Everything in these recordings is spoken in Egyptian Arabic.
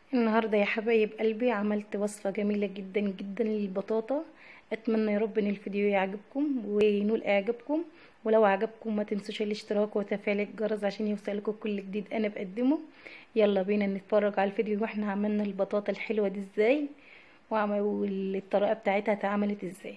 النهاردة يا حبايب قلبي عملت وصفة جميلة جدا جدا للبطاطا اتمنى يا رب ان الفيديو يعجبكم وينول اعجابكم ولو عجبكم ما تنسوش الاشتراك وتفعيل الجرس عشان يوصلكم كل جديد انا بقدمه يلا بينا نتفرج على الفيديو واحنا عملنا البطاطا الحلوة دي ازاي والطريقة بتاعتها اتعملت ازاي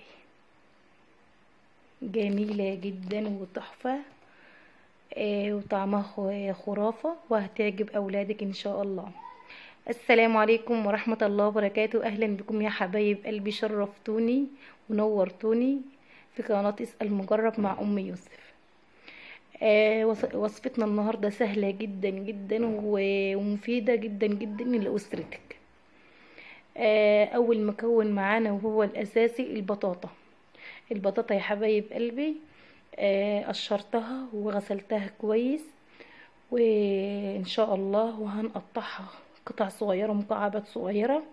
جميلة جدا وتحفة آه وطعمها خرافة وهتعجب اولادك ان شاء الله السلام عليكم ورحمة الله وبركاته أهلا بكم يا حبايب قلبي شرفتوني ونورتوني في قناة اسأل مجرب مع أم يوسف آه وصفتنا النهاردة سهلة جدا جدا ومفيدة جدا جدا لأسرتك آه أول مكون معانا وهو الأساسي البطاطا البطاطا يا حبايب قلبي آه قشرتها وغسلتها كويس وإن شاء الله وهنقطعها قطع صغيرة مكعبات صغيرة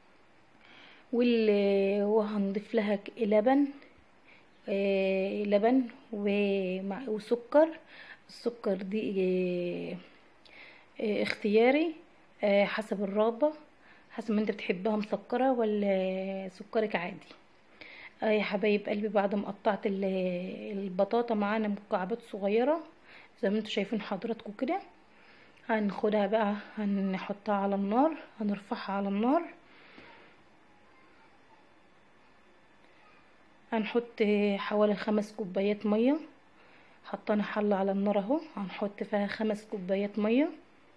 وهنضيف لها لبن آه لبن وسكر السكر دي آه آه اختياري حسب الرغبة حسب ما انت بتحبها مسكرة ولا سكرك عادي يا حبايب قلبي بعد ما قطعت البطاطا معانا مكعبات صغيرة زي ما انتوا شايفين حضراتكم كده هناخدها بقى هنحطها على النار هنرفعها على النار هنحط حوالي خمس كوبايات مية حطينا حلة على النار اهو هنحط فيها خمس كوبايات مية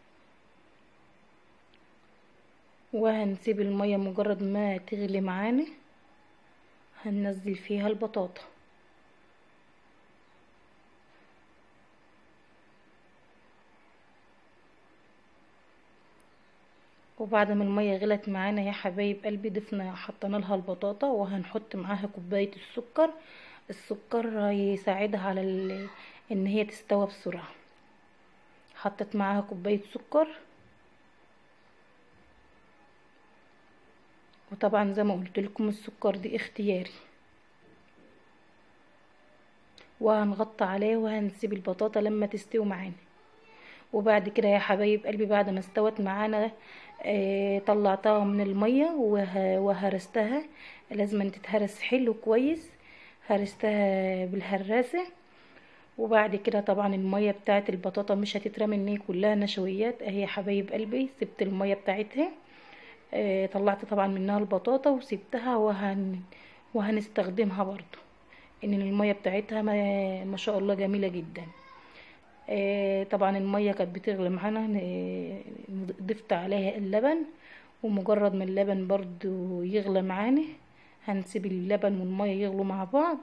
وهنسيب المية مجرد ما تغلي معانا هننزل فيها البطاطا وبعد ما المية غلت معانا يا حبايب قلبي ضفنا حطينا لها البطاطا وهنحط معاها كوباية السكر السكر يساعدها على ان هي تستوى بسرعة حطت معاها كوباية سكر وطبعا زي ما قلت لكم السكر دي اختياري وهنغطي عليه وهنسيب البطاطا لما تستوي معانا وبعد كده يا حبايب قلبي بعد ما استوت معانا آه طلعتها من المية وه وهرستها لازم تتهرس حلو كويس هرستها بالهراسة وبعد كده طبعا المية بتاعت البطاطا مش هتترمي ان هي كلها نشويات اهي يا حبايب قلبي سبت المية بتاعتها آه طلعت طبعا منها البطاطا وسبتها وهن وهنستخدمها برضو ان المية بتاعتها ما, ما شاء الله جميلة جدا آه طبعا المية كانت بتغلي معانا ضفت عليها اللبن ومجرد ما اللبن برضو يغلى معانا هنسيب اللبن والمية يغلوا مع بعض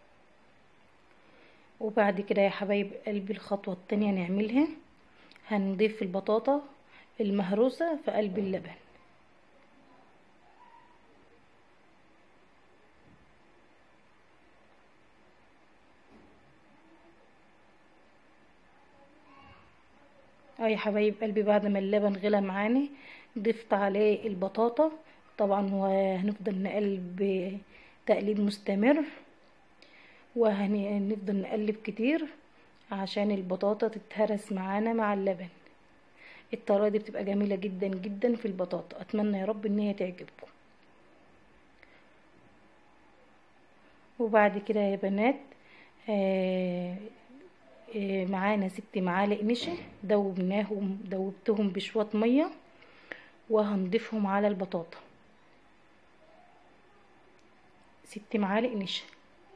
وبعد كده يا حبايب قلبي الخطوة التانية نعملها هنضيف البطاطا المهروسة في قلب اللبن اه يا حبايب قلبي بعد ما اللبن غلى معانا ضفت عليه البطاطا طبعا وهنفضل نقلب تقليب مستمر وهنفضل نقلب كتير عشان البطاطا تتهرس معانا مع اللبن الطريقه دي بتبقى جميله جدا جدا في البطاطا اتمنى يا رب ان هي تعجبكم وبعد كده يا بنات آه معانا ست معالق نشا دوبناهم دوبتهم بشوية مية وهنضيفهم على البطاطا ست معالق نشا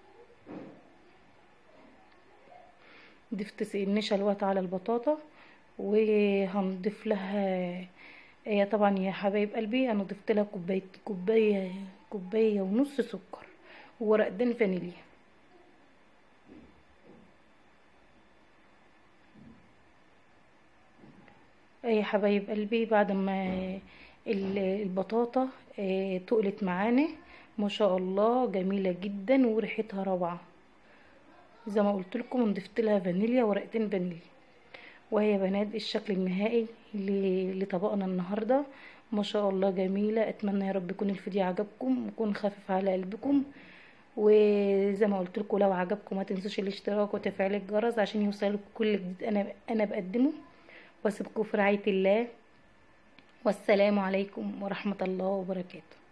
ضفت النشا الوقت على البطاطا وهنضيف لها هي طبعا يا حبايب قلبي انا ضفت لها كوبايه كوبايه كوبايه ونص سكر وورقتين فانيليا يا حبايب قلبي بعد ما البطاطا تقلت معانا ما شاء الله جميلة جدا وريحتها روعة زي ما قلت لكم ضفت لها فانيليا ورقتين فانيليا وهي بنات الشكل النهائي لطبقنا النهاردة ما شاء الله جميلة اتمنى يا رب يكون الفيديو عجبكم ويكون خفيف على قلبكم وزي ما قلت لكم لو عجبكم ما تنسوش الاشتراك وتفعيل الجرس عشان يوصلكم كل جديد انا انا بقدمه واسيبكم في رعاية الله والسلام عليكم ورحمة الله وبركاته